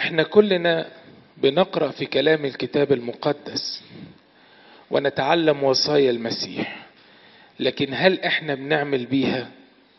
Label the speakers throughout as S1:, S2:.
S1: احنا كلنا بنقرأ في كلام الكتاب المقدس ونتعلم وصايا المسيح لكن هل احنا بنعمل بيها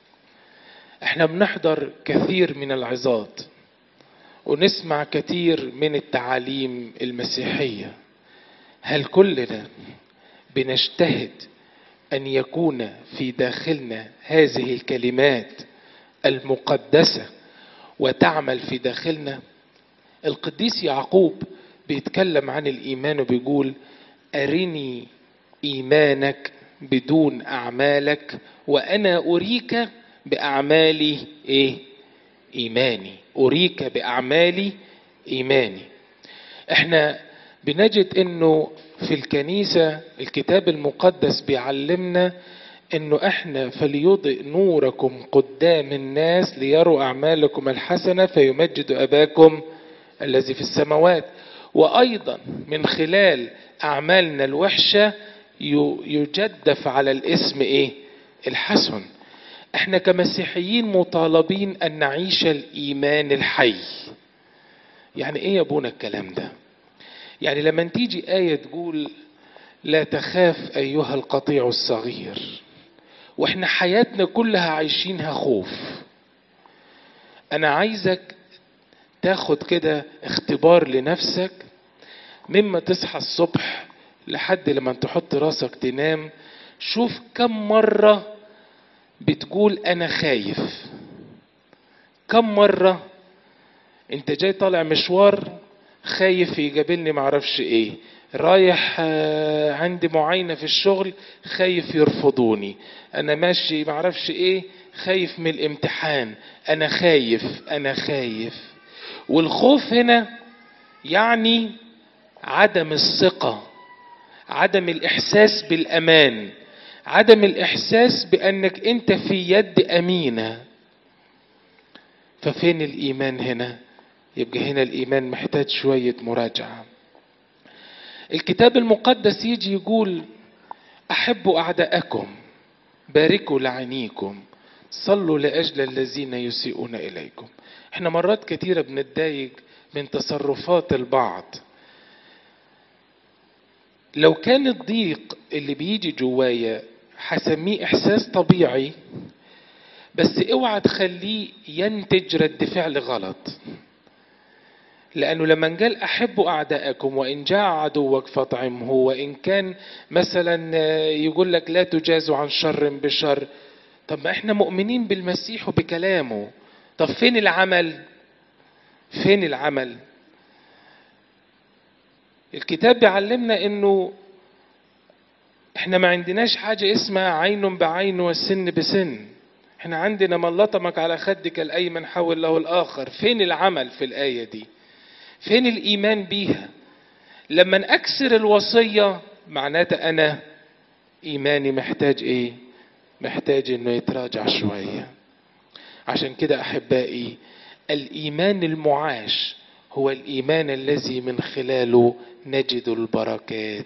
S1: احنا بنحضر كثير من العظات ونسمع كثير من التعاليم المسيحية هل كلنا بنجتهد ان يكون في داخلنا هذه الكلمات المقدسة وتعمل في داخلنا القديس يعقوب بيتكلم عن الايمان وبيقول ارني ايمانك بدون اعمالك وانا اريك باعمالي ايه ايماني اريك باعمالي ايماني احنا بنجد انه في الكنيسة الكتاب المقدس بيعلمنا انه احنا فليضئ نوركم قدام الناس ليروا اعمالكم الحسنة فيمجد اباكم الذي في السماوات وايضا من خلال اعمالنا الوحشة يجدف على الاسم ايه الحسن احنا كمسيحيين مطالبين ان نعيش الايمان الحي يعني ايه يا ابونا الكلام ده يعني لما تيجي آية تقول لا تخاف أيها القطيع الصغير واحنا حياتنا كلها عايشينها خوف أنا عايزك تاخد كده اختبار لنفسك مما تصحى الصبح لحد لما تحط راسك تنام شوف كم مرة بتقول أنا خايف كم مرة انت جاي طالع مشوار خايف يقابلني معرفش ايه رايح عندي معاينة في الشغل خايف يرفضوني انا ماشي معرفش ايه خايف من الامتحان انا خايف انا خايف والخوف هنا يعني عدم الثقة عدم الاحساس بالامان عدم الاحساس بانك انت في يد امينة ففين الايمان هنا يبقى هنا الإيمان محتاج شوية مراجعة الكتاب المقدس يجي يقول أحبوا أعداءكم باركوا لعينيكم صلوا لأجل الذين يسيئون إليكم احنا مرات كثيرة بنتضايق من تصرفات البعض لو كان الضيق اللي بيجي جوايا هسميه إحساس طبيعي بس اوعى تخليه ينتج رد فعل غلط لأنه لما قال أحبوا أعداءكم وإن جاء عدوك فاطعمه وإن كان مثلا يقول لك لا تجازوا عن شر بشر طب ما احنا مؤمنين بالمسيح وبكلامه طب فين العمل فين العمل الكتاب بيعلمنا انه احنا ما عندناش حاجة اسمها عين بعين والسن بسن احنا عندنا من لطمك على خدك الايمن حول له الاخر فين العمل في الايه دي فين الايمان بيها لما اكسر الوصيه معناتها انا ايماني محتاج ايه محتاج انه يتراجع شويه عشان كده احبائي الايمان المعاش هو الايمان الذي من خلاله نجد البركات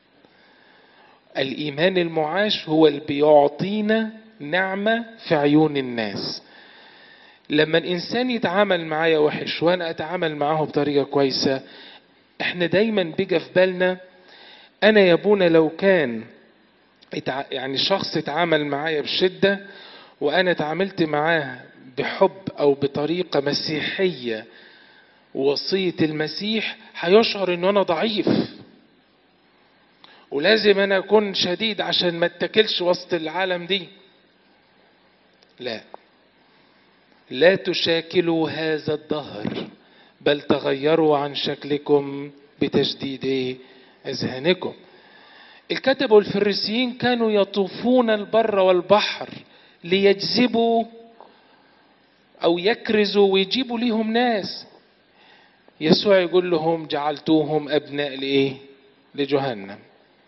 S1: الايمان المعاش هو اللي بيعطينا نعمه في عيون الناس لما الانسان يتعامل معايا وحش وانا اتعامل معاه بطريقه كويسه احنا دايما بيجي في بالنا انا يا ابونا لو كان يعني شخص اتعامل معايا بشده وانا اتعاملت معاه بحب او بطريقه مسيحيه وصيه المسيح هيشعر ان انا ضعيف ولازم انا اكون شديد عشان ما اتكلش وسط العالم دي لا لا تشاكلوا هذا الدهر بل تغيروا عن شكلكم بتجديد اذهانكم الكتب والفريسيين كانوا يطوفون البر والبحر ليجذبوا او يكرزوا ويجيبوا ليهم ناس يسوع يقول لهم جعلتوهم ابناء لايه لجهنم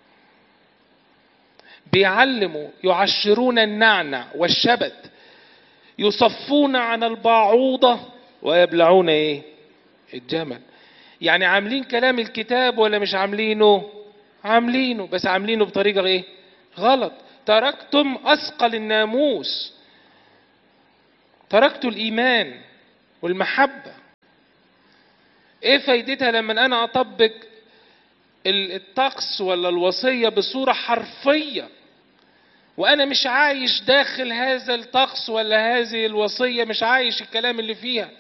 S1: بيعلموا يعشرون النعنع والشبت يصفون عن البعوضة ويبلعون ايه الجمل يعني عاملين كلام الكتاب ولا مش عاملينه عاملينه بس عاملينه بطريقة ايه غلط تركتم اثقل الناموس تركتوا الايمان والمحبة ايه فايدتها لما انا اطبق ال- الطقس ولا الوصية بصورة حرفية وانا مش عايش داخل هذا الطقس ولا هذه الوصية مش عايش الكلام اللي فيها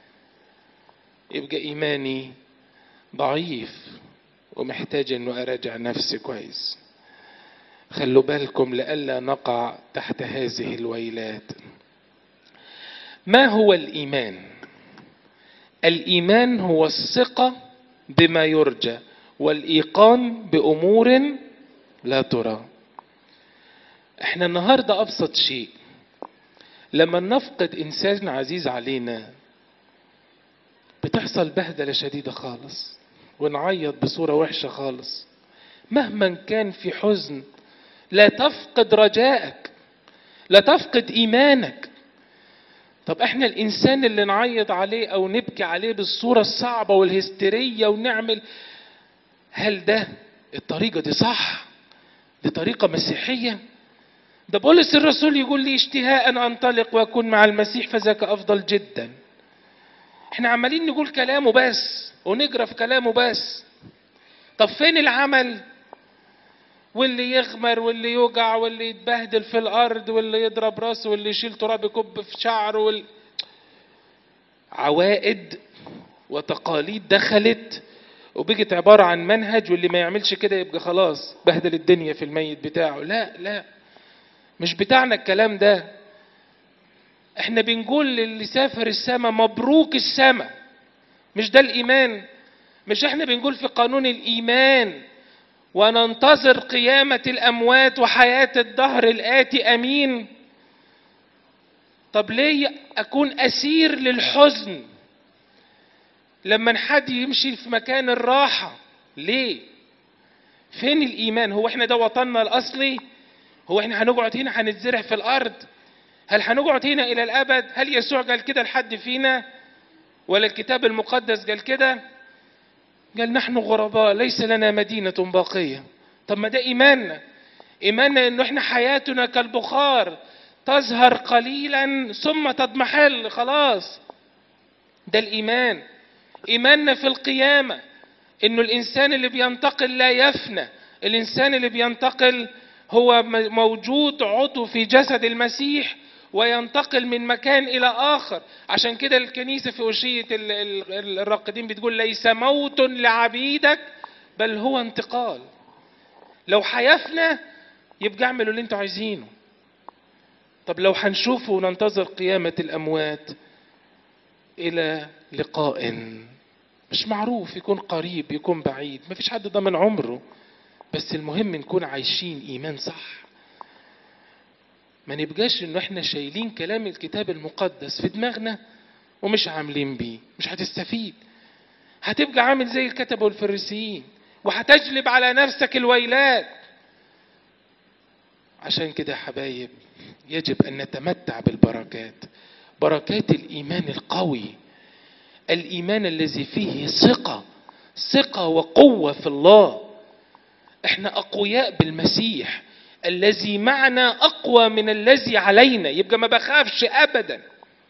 S1: يبقى ايماني ضعيف ومحتاج انه اراجع نفسي كويس خلوا بالكم لئلا نقع تحت هذه الويلات ما هو الايمان الايمان هو الثقه بما يرجى والايقان بامور لا ترى احنا النهارده ابسط شيء لما نفقد انسان عزيز علينا بتحصل بهدله شديده خالص ونعيط بصوره وحشه خالص مهما كان في حزن لا تفقد رجائك لا تفقد ايمانك طب احنا الانسان اللي نعيط عليه او نبكي عليه بالصوره الصعبه والهستيريه ونعمل هل ده الطريقه دي صح دي طريقه مسيحيه ده بولس الرسول يقول لي اشتهاء ان انطلق واكون مع المسيح فذاك افضل جدا احنا عمالين نقول كلامه بس ونجرى في كلامه بس طب فين العمل واللي يغمر واللي يوجع واللي يتبهدل في الارض واللي يضرب راسه واللي يشيل تراب يكب في شعره وال... عوائد وتقاليد دخلت وبقت عبارة عن منهج واللي ما يعملش كده يبقى خلاص بهدل الدنيا في الميت بتاعه لا لا مش بتاعنا الكلام ده احنا بنقول للي سافر السماء مبروك السماء مش ده الايمان مش احنا بنقول في قانون الايمان وننتظر قيامة الأموات وحياة الدهر الآتي أمين طب ليه أكون أسير للحزن لما حد يمشي في مكان الراحة ليه فين الإيمان هو احنا ده وطننا الأصلي هو احنا هنقعد هنا هنتزرع في الأرض هل هنقعد هنا إلى الأبد هل يسوع قال كده لحد فينا ولا الكتاب المقدس قال كده قال نحن غرباء ليس لنا مدينة باقية طب ما ده إيماننا إيماننا إنه إحنا حياتنا كالبخار تزهر قليلا ثم تضمحل خلاص ده الإيمان إيماننا في القيامة إنه الإنسان اللي بينتقل لا يفنى الإنسان اللي بينتقل هو موجود عضو في جسد المسيح وينتقل من مكان إلى آخر عشان كده الكنيسة في أشية الراقدين بتقول ليس موت لعبيدك بل هو انتقال لو حيفنا يبقى اعملوا اللي انتوا عايزينه طب لو هنشوفه وننتظر قيامة الأموات إلى لقاء مش معروف يكون قريب يكون بعيد مفيش حد ضمن عمره بس المهم نكون عايشين إيمان صح ما نبقاش انه احنا شايلين كلام الكتاب المقدس في دماغنا ومش عاملين بيه مش هتستفيد هتبقى عامل زي الكتبة والفريسيين وهتجلب على نفسك الويلات عشان كده يا حبايب يجب ان نتمتع بالبركات بركات الايمان القوي الايمان الذي فيه ثقه ثقه وقوه في الله احنا اقوياء بالمسيح الذي معنا اقوى من الذي علينا يبقى ما بخافش ابدا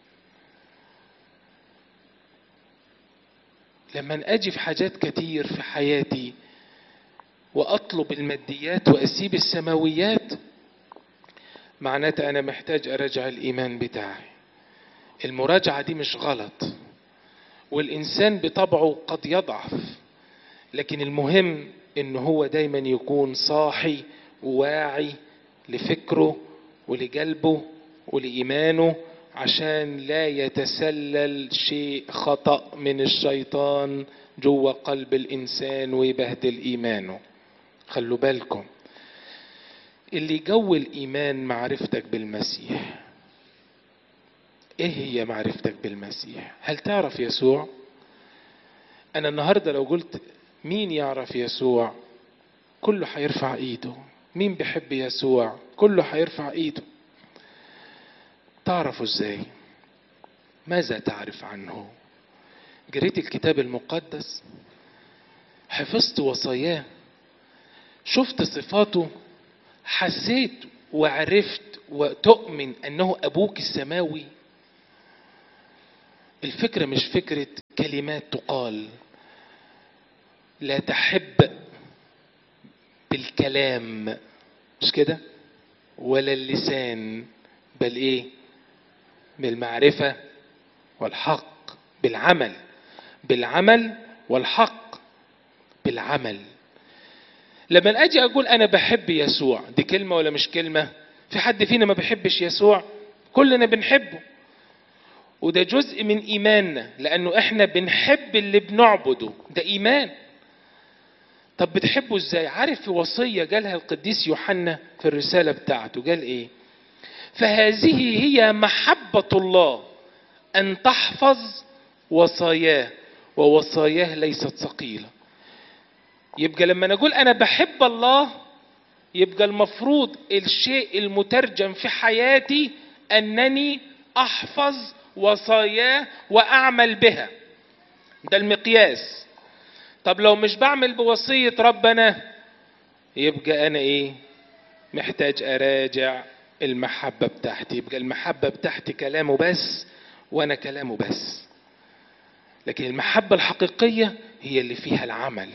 S1: لما اجي في حاجات كتير في حياتي واطلب الماديات واسيب السماويات معناتها انا محتاج اراجع الايمان بتاعي المراجعه دي مش غلط والانسان بطبعه قد يضعف لكن المهم ان هو دايما يكون صاحي وواعي لفكره ولقلبه ولإيمانه عشان لا يتسلل شيء خطأ من الشيطان جوه قلب الإنسان ويبهدل إيمانه خلوا بالكم اللي جو الإيمان معرفتك بالمسيح إيه هي معرفتك بالمسيح هل تعرف يسوع أنا النهاردة لو قلت مين يعرف يسوع كله هيرفع ايده مين بيحب يسوع كله هيرفع ايده تعرفوا ازاي ماذا تعرف عنه قريت الكتاب المقدس حفظت وصاياه شفت صفاته حسيت وعرفت وتؤمن انه ابوك السماوي الفكره مش فكره كلمات تقال لا تحب بالكلام مش كده ولا اللسان بل ايه بالمعرفة والحق بالعمل بالعمل والحق بالعمل لما اجي اقول انا بحب يسوع دي كلمة ولا مش كلمة في حد فينا ما بيحبش يسوع كلنا بنحبه وده جزء من ايماننا لانه احنا بنحب اللي بنعبده ده ايمان طب بتحبه ازاي عارف في وصية قالها القديس يوحنا في الرسالة بتاعته قال ايه فهذه هي محبة الله أن تحفظ وصاياه ووصاياه ليست ثقيلة يبقى لما نقول أنا بحب الله يبقى المفروض الشيء المترجم في حياتي أنني أحفظ وصاياه وأعمل بها ده المقياس طب لو مش بعمل بوصية ربنا يبقى أنا إيه محتاج أراجع المحبة بتاعتي يبقى المحبة بتاعتي كلامه بس وأنا كلامه بس لكن المحبة الحقيقية هي اللي فيها العمل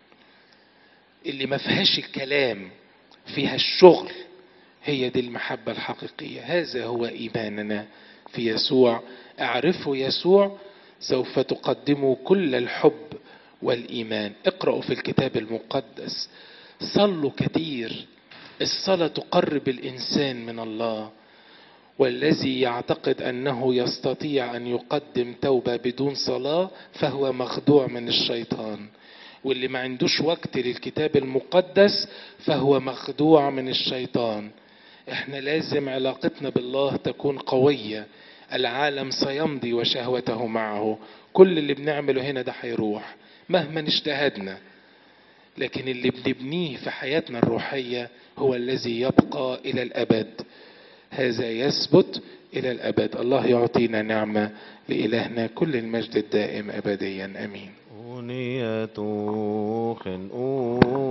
S1: اللي ما فيهاش الكلام فيها الشغل هي دي المحبة الحقيقية هذا هو إيماننا في يسوع اعرفوا يسوع سوف تقدموا كل الحب والإيمان اقرأوا في الكتاب المقدس صلوا كثير الصلاة تقرب الإنسان من الله والذي يعتقد أنه يستطيع أن يقدم توبة بدون صلاة فهو مخدوع من الشيطان واللي ما عندوش وقت للكتاب المقدس فهو مخدوع من الشيطان احنا لازم علاقتنا بالله تكون قوية العالم سيمضي وشهوته معه كل اللي بنعمله هنا ده هيروح مهما اجتهدنا لكن اللي بنبنيه في حياتنا الروحية هو الذي يبقى إلى الأبد هذا يثبت إلى الأبد الله يعطينا نعمة لإلهنا كل المجد الدائم أبديا أمين
S2: أغنية خنقو